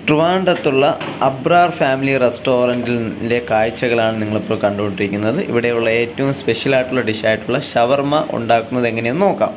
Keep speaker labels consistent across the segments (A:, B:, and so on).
A: ട്രിവാൻഡത്തുള്ള Abrar family റെസ്റ്റോറൻറ്റിലെ കാഴ്ചകളാണ് നിങ്ങളിപ്പോൾ കണ്ടുകൊണ്ടിരിക്കുന്നത് ഇവിടെയുള്ള ഏറ്റവും സ്പെഷ്യൽ ആയിട്ടുള്ള ഡിഷായിട്ടുള്ള ഷവർമ ഉണ്ടാക്കുന്നത് എങ്ങനെയെന്ന് നോക്കാം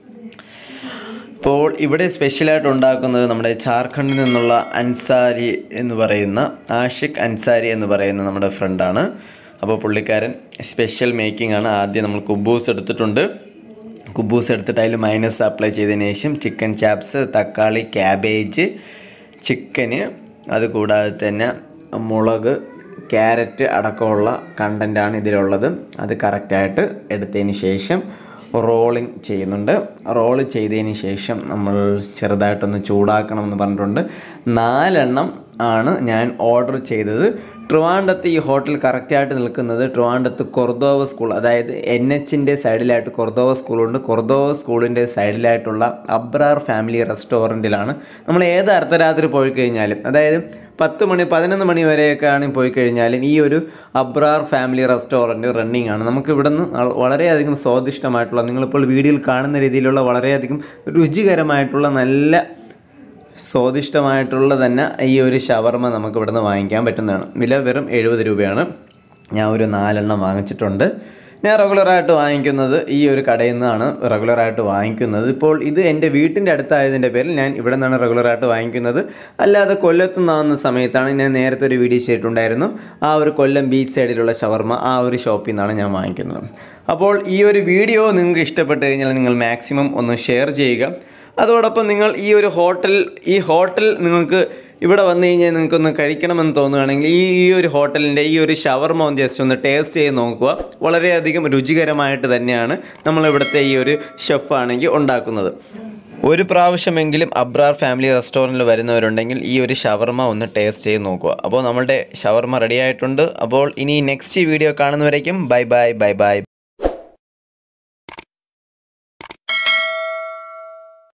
A: ഇപ്പോൾ ഇവിടെ സ്പെഷ്യലായിട്ട് ഉണ്ടാക്കുന്നത് നമ്മുടെ ജാർഖണ്ഡിൽ നിന്നുള്ള അൻസാരി എന്ന് പറയുന്ന ആഷിഖ് അൻസാരി എന്ന് പറയുന്ന നമ്മുടെ ഫ്രണ്ടാണ് അപ്പോൾ പുള്ളിക്കാരൻ സ്പെഷ്യൽ മേക്കിംഗ് ആണ് ആദ്യം നമ്മൾ കുബൂസ് എടുത്തിട്ടുണ്ട് കുബൂസ് എടുത്തിട്ട് അതിൽ മൈനസ് അപ്ലൈ ചെയ്തതിന് ശേഷം ചിക്കൻ ചാപ്സ് തക്കാളി ക്യാബേജ് ചിക്കന് അതുകൂടാതെ തന്നെ മുളക് ക്യാരറ്റ് അടക്കമുള്ള കണ്ടൻ്റാണ് ഇതിലുള്ളത് അത് കറക്റ്റായിട്ട് എടുത്തതിന് ശേഷം റോളിങ് ചെയ്യുന്നുണ്ട് റോള് ചെയ്തതിന് ശേഷം നമ്മൾ ചെറുതായിട്ടൊന്ന് ചൂടാക്കണം എന്ന് പറഞ്ഞിട്ടുണ്ട് നാലെണ്ണം ആണ് ഞാൻ ഓർഡർ ചെയ്തത് ട്രിവാൻഡത്ത് ഈ ഹോട്ടൽ കറക്റ്റായിട്ട് നിൽക്കുന്നത് ട്രിവാൻഡത്ത് കൊർദോവ സ്കൂൾ അതായത് എൻ എച്ചിൻ്റെ സൈഡിലായിട്ട് കൊർദോവ സ്കൂളുണ്ട് കൊർദോവ സ്കൂളിൻ്റെ സൈഡിലായിട്ടുള്ള അബ്രാർ ഫാമിലി റെസ്റ്റോറൻറ്റിലാണ് നമ്മൾ ഏത് അർദ്ധരാത്രി പോയി കഴിഞ്ഞാലും അതായത് പത്ത് മണി പതിനൊന്ന് മണി വരെയൊക്കെ ആണെങ്കിൽ പോയി കഴിഞ്ഞാലും ഈ ഒരു അബ്രാർ ഫാമിലി റെസ്റ്റോറൻറ്റ് റണ്ണിങ് ആണ് നമുക്ക് ഇവിടെ നിന്ന് വളരെയധികം സ്വാദിഷ്ടമായിട്ടുള്ള നിങ്ങളിപ്പോൾ വീഡിയോയിൽ കാണുന്ന രീതിയിലുള്ള വളരെയധികം രുചികരമായിട്ടുള്ള നല്ല സ്വാദിഷ്ടമായിട്ടുള്ള തന്നെ ഈ ഒരു ഷവർമ നമുക്ക് ഇവിടുന്ന് വാങ്ങിക്കാൻ പറ്റുന്നതാണ് വില വെറും എഴുപത് രൂപയാണ് ഞാൻ ഒരു നാലെണ്ണം വാങ്ങിച്ചിട്ടുണ്ട് ഞാൻ റെഗുലറായിട്ട് വാങ്ങിക്കുന്നത് ഈ ഒരു കടയിൽ നിന്നാണ് റെഗുലറായിട്ട് വാങ്ങിക്കുന്നത് ഇപ്പോൾ ഇത് എൻ്റെ വീട്ടിൻ്റെ അടുത്തായതിൻ്റെ പേരിൽ ഞാൻ ഇവിടെ നിന്നാണ് റെഗുലറായിട്ട് വാങ്ങിക്കുന്നത് അല്ലാതെ കൊല്ലത്തു നിന്നാവുന്ന സമയത്താണ് ഞാൻ നേരത്തെ ഒരു വീഡിയോ ചെയ്തിട്ടുണ്ടായിരുന്നു ആ ഒരു കൊല്ലം ബീച്ച് സൈഡിലുള്ള ഷവർമ ആ ഒരു ഷോപ്പിൽ നിന്നാണ് ഞാൻ വാങ്ങിക്കുന്നത് അപ്പോൾ ഈ ഒരു വീഡിയോ നിങ്ങൾക്ക് ഇഷ്ടപ്പെട്ട് കഴിഞ്ഞാൽ നിങ്ങൾ മാക്സിമം ഒന്ന് ഷെയർ ചെയ്യുക അതോടൊപ്പം നിങ്ങൾ ഈ ഒരു ഹോട്ടൽ ഈ ഹോട്ടൽ നിങ്ങൾക്ക് ഇവിടെ വന്നു കഴിഞ്ഞാൽ നിങ്ങൾക്കൊന്ന് കഴിക്കണമെന്ന് തോന്നുകയാണെങ്കിൽ ഈ ഈ ഒരു ഹോട്ടലിൻ്റെ ഈ ഒരു ഷവർമ ഒന്ന് ജസ്റ്റ് ഒന്ന് ടേസ്റ്റ് ചെയ്ത് നോക്കുക വളരെയധികം രുചികരമായിട്ട് തന്നെയാണ് നമ്മളിവിടുത്തെ ഈ ഒരു ഷെഫാണെങ്കിൽ ഉണ്ടാക്കുന്നത് ഒരു പ്രാവശ്യമെങ്കിലും അബ്രാർ ഫാമിലി റെസ്റ്റോറൻറ്റിൽ വരുന്നവരുണ്ടെങ്കിൽ ഈ ഒരു ഷവർമ ഒന്ന് ടേസ്റ്റ് ചെയ്ത് നോക്കുക അപ്പോൾ നമ്മളുടെ ഷവർമ റെഡി ആയിട്ടുണ്ട് അപ്പോൾ ഇനി നെക്സ്റ്റ് വീഡിയോ കാണുന്നവരേക്കും ബൈ ബൈ ബൈ ബൈ